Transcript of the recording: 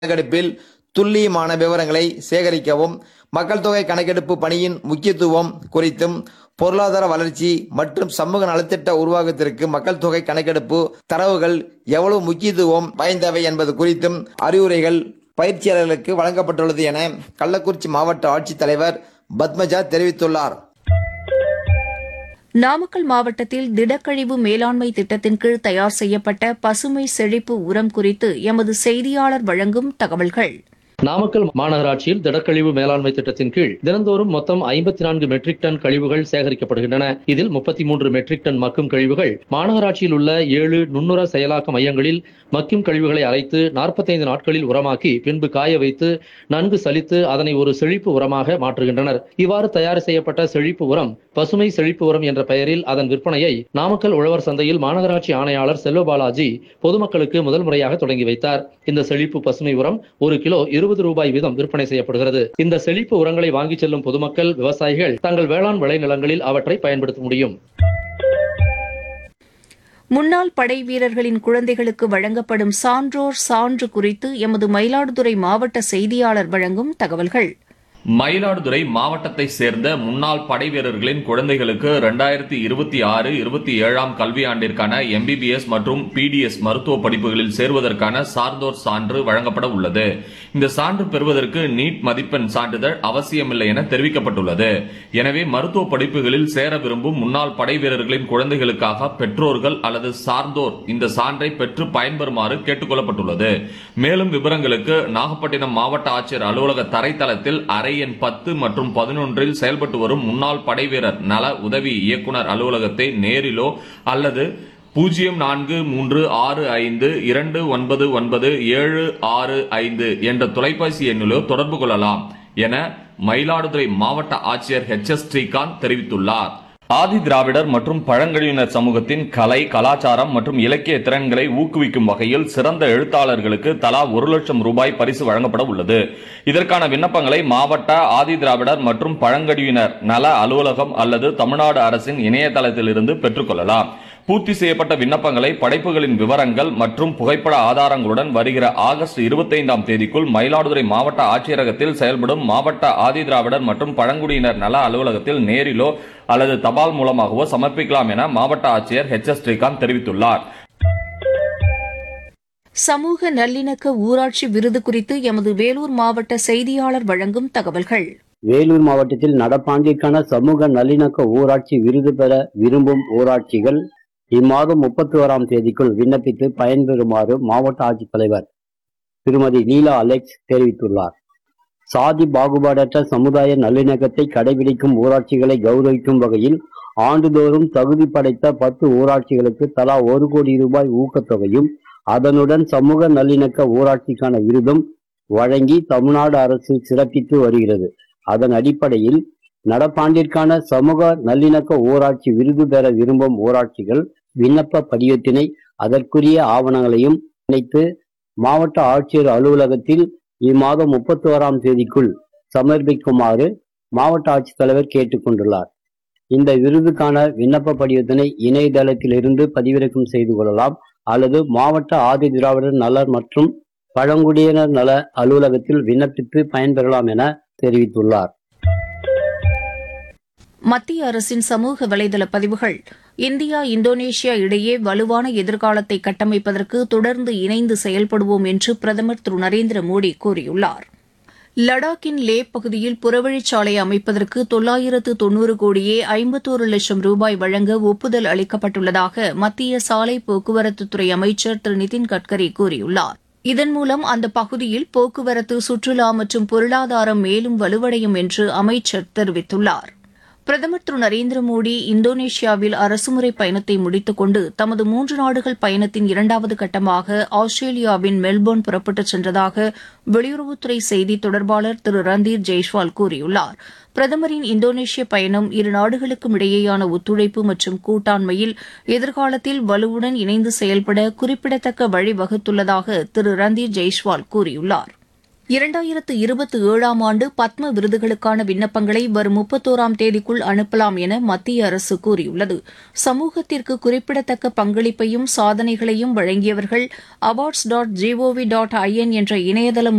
கணக்கெடுப்பில் துல்லியமான விவரங்களை சேகரிக்கவும் மக்கள் தொகை கணக்கெடுப்பு பணியின் முக்கியத்துவம் குறித்தும் பொருளாதார வளர்ச்சி மற்றும் சமூக நலத்திட்ட உருவாக்கத்திற்கு மக்கள் தொகை கணக்கெடுப்பு தரவுகள் எவ்வளவு முக்கியத்துவம் வாய்ந்தவை என்பது குறித்தும் அறிவுரைகள் பயிற்சியாளர்களுக்கு வழங்கப்பட்டுள்ளது என கள்ளக்குறிச்சி மாவட்ட ஆட்சித்தலைவர் பத்மஜா தெரிவித்துள்ளார் நாமக்கல் மாவட்டத்தில் திடக்கழிவு மேலாண்மை திட்டத்தின் கீழ் தயார் செய்யப்பட்ட பசுமை செழிப்பு உரம் குறித்து எமது செய்தியாளர் வழங்கும் தகவல்கள் நாமக்கல் மாநகராட்சியில் திடக்கழிவு மேலாண்மை திட்டத்தின் கீழ் தினந்தோறும் மொத்தம் ஐம்பத்தி நான்கு மெட்ரிக் டன் கழிவுகள் சேகரிக்கப்படுகின்றன இதில் முப்பத்தி மூன்று மெட்ரிக் டன் மக்கும் கழிவுகள் மாநகராட்சியில் உள்ள ஏழு நுண்ணுர செயலாக்க மையங்களில் மக்கும் கழிவுகளை அரைத்து நாற்பத்தைந்து நாட்களில் உரமாக்கி பின்பு காய வைத்து நன்கு சலித்து அதனை ஒரு செழிப்பு உரமாக மாற்றுகின்றனர் இவ்வாறு தயார் செய்யப்பட்ட செழிப்பு உரம் பசுமை செழிப்பு உரம் என்ற பெயரில் அதன் விற்பனையை நாமக்கல் உழவர் சந்தையில் மாநகராட்சி ஆணையாளர் செல்வபாலாஜி பொதுமக்களுக்கு முதல் முறையாக தொடங்கி வைத்தார் இந்த செழிப்பு பசுமை உரம் ஒரு கிலோ இருபது ரூபாய் வீதம் விற்பனை செய்யப்படுகிறது இந்த செழிப்பு உரங்களை வாங்கிச் செல்லும் பொதுமக்கள் விவசாயிகள் தங்கள் வேளாண் விளைநிலங்களில் அவற்றை பயன்படுத்த முடியும் முன்னாள் படை வீரர்களின் குழந்தைகளுக்கு வழங்கப்படும் சான்றோர் சான்று குறித்து எமது மயிலாடுதுறை மாவட்ட செய்தியாளர் வழங்கும் தகவல்கள் மயிலாடுதுறை மாவட்டத்தை சேர்ந்த முன்னாள் படை வீரர்களின் குழந்தைகளுக்கு இரண்டாயிரத்தி இருபத்தி ஆறு இருபத்தி ஏழாம் கல்வியாண்டிற்கான எம்பிபிஎஸ் மற்றும் பிடிஎஸ் மருத்துவ படிப்புகளில் சேர்வதற்கான சார்ந்தோர் சான்று வழங்கப்பட உள்ளது இந்த சான்று பெறுவதற்கு நீட் மதிப்பெண் சான்றிதழ் அவசியமில்லை என தெரிவிக்கப்பட்டுள்ளது எனவே மருத்துவ படிப்புகளில் சேர விரும்பும் முன்னாள் படை வீரர்களின் குழந்தைகளுக்காக பெற்றோர்கள் அல்லது சார்ந்தோர் இந்த சான்றை பெற்று பயன்பெறுமாறு கேட்டுக் கொள்ளப்பட்டுள்ளது மேலும் விவரங்களுக்கு நாகப்பட்டினம் மாவட்ட ஆட்சியர் அலுவலக தரைத்தளத்தில் அறை எண் பத்து மற்றும் பதினொன்றில் செயல்பட்டு வரும் முன்னாள் படைவீரர் நல உதவி இயக்குனர் அலுவலகத்தை நேரிலோ அல்லது பூஜ்ஜியம் நான்கு மூன்று ஆறு ஐந்து இரண்டு ஒன்பது ஒன்பது ஏழு ஆறு ஐந்து என்ற தொலைபேசி எண்ணிலோ தொடர்பு கொள்ளலாம் என மயிலாடுதுறை மாவட்ட ஆட்சியர் ஹெச் எஸ் ஸ்ரீகாந்த் தெரிவித்துள்ளார் ஆதி திராவிடர் மற்றும் பழங்குடியினர் சமூகத்தின் கலை கலாச்சாரம் மற்றும் இலக்கிய திறன்களை ஊக்குவிக்கும் வகையில் சிறந்த எழுத்தாளர்களுக்கு தலா ஒரு லட்சம் ரூபாய் பரிசு வழங்கப்பட உள்ளது இதற்கான விண்ணப்பங்களை மாவட்ட ஆதி திராவிடர் மற்றும் பழங்குடியினர் நல அலுவலகம் அல்லது தமிழ்நாடு அரசின் இணையதளத்திலிருந்து பெற்றுக்கொள்ளலாம் பூர்த்தி செய்யப்பட்ட விண்ணப்பங்களை படைப்புகளின் விவரங்கள் மற்றும் புகைப்பட ஆதாரங்களுடன் வருகிற ஆகஸ்ட் இருபத்தைந்தாம் தேதிக்குள் மயிலாடுதுறை மாவட்ட ஆட்சியரகத்தில் செயல்படும் மாவட்ட ஆதி திராவிடர் மற்றும் பழங்குடியினர் நல அலுவலகத்தில் நேரிலோ அல்லது தபால் மூலமாகவோ சமர்ப்பிக்கலாம் என மாவட்ட ஆட்சியர் ஹெச் எஸ் ஸ்ரீகாந்த் தெரிவித்துள்ளார் சமூக நல்லிணக்க ஊராட்சி விருது குறித்து எமது வேலூர் மாவட்ட செய்தியாளர் வழங்கும் தகவல்கள் வேலூர் மாவட்டத்தில் நடப்பாண்டிற்கான சமூக நல்லிணக்க ஊராட்சி விருது பெற விரும்பும் ஊராட்சிகள் இம்மாதம் முப்பத்தி ஓராம் தேதிக்குள் விண்ணப்பித்து பயன்பெறுமாறு மாவட்ட ஆட்சித்தலைவர் திருமதி லீலா அலெக்ஸ் தெரிவித்துள்ளார் சாதி பாகுபாடற்ற சமுதாய நல்லிணக்கத்தை கடைபிடிக்கும் ஊராட்சிகளை கௌரவிக்கும் வகையில் ஆண்டுதோறும் தகுதி படைத்த பத்து ஊராட்சிகளுக்கு தலா ஒரு கோடி ரூபாய் ஊக்கத்தொகையும் அதனுடன் சமூக நல்லிணக்க ஊராட்சிக்கான விருதும் வழங்கி தமிழ்நாடு அரசு சிறப்பித்து வருகிறது அதன் அடிப்படையில் நடப்பாண்டிற்கான சமூக நல்லிணக்க ஊராட்சி விருது பெற விரும்பும் ஊராட்சிகள் விண்ணப்ப படிவத்தினை அதற்குரிய ஆவணங்களையும் இணைத்து மாவட்ட ஆட்சியர் அலுவலகத்தில் இம்மாதம் முப்பத்தி ஓராம் தேதிக்குள் சமர்ப்பிக்குமாறு மாவட்ட ஆட்சித்தலைவர் கேட்டுக்கொண்டுள்ளார் இந்த விருதுக்கான விண்ணப்ப படிவத்தினை இணையதளத்திலிருந்து பதிவிறக்கம் செய்து கொள்ளலாம் அல்லது மாவட்ட ஆதி திராவிடர் நலர் மற்றும் பழங்குடியினர் நல அலுவலகத்தில் விண்ணப்பித்து பயன்பெறலாம் என தெரிவித்துள்ளார் மத்திய அரசின் சமூக வலைதள பதிவுகள் இந்தியா இந்தோனேஷியா இடையே வலுவான எதிர்காலத்தை கட்டமைப்பதற்கு தொடர்ந்து இணைந்து செயல்படுவோம் என்று பிரதமர் திரு நரேந்திர மோடி கூறியுள்ளார் லடாக்கின் லே பகுதியில் புறவழிச்சாலை அமைப்பதற்கு தொள்ளாயிரத்து தொன்னூறு கோடியே ஐம்பத்தோரு லட்சம் ரூபாய் வழங்க ஒப்புதல் அளிக்கப்பட்டுள்ளதாக மத்திய சாலை போக்குவரத்துத்துறை அமைச்சர் திரு நிதின் கட்கரி கூறியுள்ளார் இதன் மூலம் அந்த பகுதியில் போக்குவரத்து சுற்றுலா மற்றும் பொருளாதாரம் மேலும் வலுவடையும் என்று அமைச்சர் தெரிவித்துள்ளார் பிரதமர் திரு நரேந்திர மோடி இந்தோனேஷியாவில் அரசுமுறை பயணத்தை முடித்துக் கொண்டு தமது மூன்று நாடுகள் பயணத்தின் இரண்டாவது கட்டமாக ஆஸ்திரேலியாவின் மெல்போர்ன் புறப்பட்டுச் சென்றதாக வெளியுறவுத்துறை செய்தி தொடர்பாளர் திரு ரந்தீர் ஜெய்ஷ்வால் கூறியுள்ளார் பிரதமரின் இந்தோனேஷிய பயணம் இரு நாடுகளுக்கும் இடையேயான ஒத்துழைப்பு மற்றும் கூட்டாண்மையில் எதிர்காலத்தில் வலுவுடன் இணைந்து செயல்பட குறிப்பிடத்தக்க வழிவகுத்துள்ளதாக திரு ரந்தீர் ஜெய்ஷ்வால் கூறியுள்ளார் இரண்டாயிரத்து இருபத்தி ஏழாம் ஆண்டு பத்ம விருதுகளுக்கான விண்ணப்பங்களை வரும் முப்பத்தோராம் தேதிக்குள் அனுப்பலாம் என மத்திய அரசு கூறியுள்ளது சமூகத்திற்கு குறிப்பிடத்தக்க பங்களிப்பையும் சாதனைகளையும் வழங்கியவர்கள் awards dot GOV dot IN என்ற இணையதளம்